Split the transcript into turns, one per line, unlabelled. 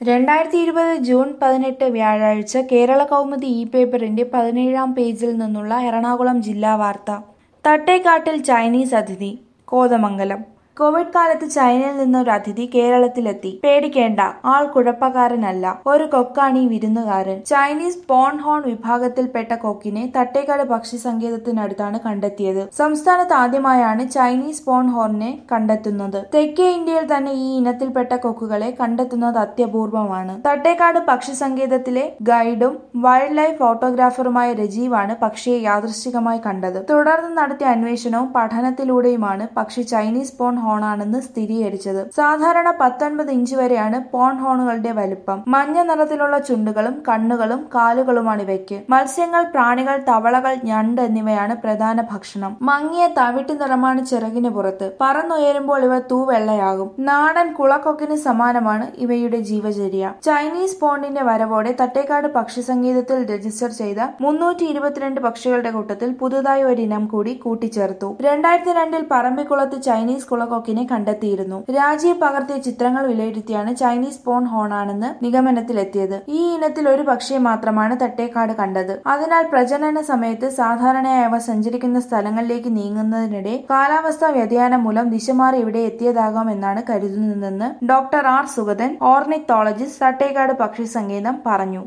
രണ്ടായിരത്തി ഇരുപത് ജൂൺ പതിനെട്ട് വ്യാഴാഴ്ച കേരള കൗമുദി ഇ പേപ്പറിന്റെ പതിനേഴാം പേജിൽ നിന്നുള്ള എറണാകുളം ജില്ലാ വാർത്ത തട്ടേക്കാട്ടിൽ ചൈനീസ് അതിഥി കോതമംഗലം കോവിഡ് കാലത്ത് ചൈനയിൽ നിന്നൊരു അതിഥി കേരളത്തിലെത്തി പേടിക്കേണ്ട ആൾ കുഴപ്പക്കാരനല്ല ഒരു കൊക്കാണി വിരുന്നുകാരൻ ചൈനീസ് പോൺ ഹോൺ വിഭാഗത്തിൽപ്പെട്ട കൊക്കിനെ തട്ടേക്കാട് പക്ഷി സങ്കേതത്തിനടുത്താണ് കണ്ടെത്തിയത് സംസ്ഥാനത്ത് ആദ്യമായാണ് ചൈനീസ് പോൺ ഹോർണിനെ കണ്ടെത്തുന്നത് തെക്കേ ഇന്ത്യയിൽ തന്നെ ഈ ഇനത്തിൽപ്പെട്ട കൊക്കുകളെ കണ്ടെത്തുന്നത് അത്യപൂർവമാണ് തട്ടേക്കാട് പക്ഷി സങ്കേതത്തിലെ ഗൈഡും വൈൽഡ് ലൈഫ് ഫോട്ടോഗ്രാഫറുമായ രജീവാണ് പക്ഷിയെ യാദൃശ്ചികമായി കണ്ടത് തുടർന്ന് നടത്തിയ അന്വേഷണവും പഠനത്തിലൂടെയുമാണ് പക്ഷി ചൈനീസ് പോൺ ഹോണാണെന്ന് സ്ഥിരീകരിച്ചത് സാധാരണ പത്തൊൻപത് ഇഞ്ച് വരെയാണ് പോൺ ഹോണുകളുടെ വലുപ്പം മഞ്ഞ നിറത്തിലുള്ള ചുണ്ടുകളും കണ്ണുകളും കാലുകളുമാണ് ഇവയ്ക്ക് മത്സ്യങ്ങൾ പ്രാണികൾ തവളകൾ ഞണ്ട് എന്നിവയാണ് പ്രധാന ഭക്ഷണം മങ്ങിയ തവിട്ട് നിറമാണ് ചിറകിന് പുറത്ത് പറന്നുയരുമ്പോൾ ഇവ തൂവെള്ളയാകും നാടൻ കുളക്കൊക്കിന് സമാനമാണ് ഇവയുടെ ജീവചര്യ ചൈനീസ് പോണ്ടിന്റെ വരവോടെ തട്ടേക്കാട് പക്ഷി സങ്കേതത്തിൽ രജിസ്റ്റർ ചെയ്ത മുന്നൂറ്റി ഇരുപത്തിരണ്ട് പക്ഷികളുടെ കൂട്ടത്തിൽ പുതുതായി ഒരിനം കൂടി കൂട്ടിച്ചേർത്തു രണ്ടായിരത്തി രണ്ടിൽ പറമ്പിക്കുളത്ത് ചൈനീസ് കുളക്കൊക്കിനെ കണ്ടെത്തിയിരുന്നു രാജീവ് പകർത്തിയ ചിത്രങ്ങൾ വിലയിരുത്തിയാണ് ചൈനീസ് പോൺ ഹോണാണെന്ന് നിഗമനത്തിലെത്തിയത് ഈ ഇനത്തിൽ ഒരു പക്ഷിയെ മാത്രമാണ് തട്ടേക്കാട് കണ്ടത് അതിനാൽ പ്രജനന സമയത്ത് സാധാരണയായി അവ സഞ്ചരിക്കുന്ന സ്ഥലങ്ങളിലേക്ക് നീങ്ങുന്നതിനിടെ കാലാവസ്ഥാ വ്യതിയാനം മൂലം ദിശമാറി ഇവിടെ എത്തിയതാകാം എന്നാണ് കരുതുന്നതെന്ന് doctor R Sugathan ornithologist Thattekkad പക്ഷി സങ്കേതം പറഞ്ഞു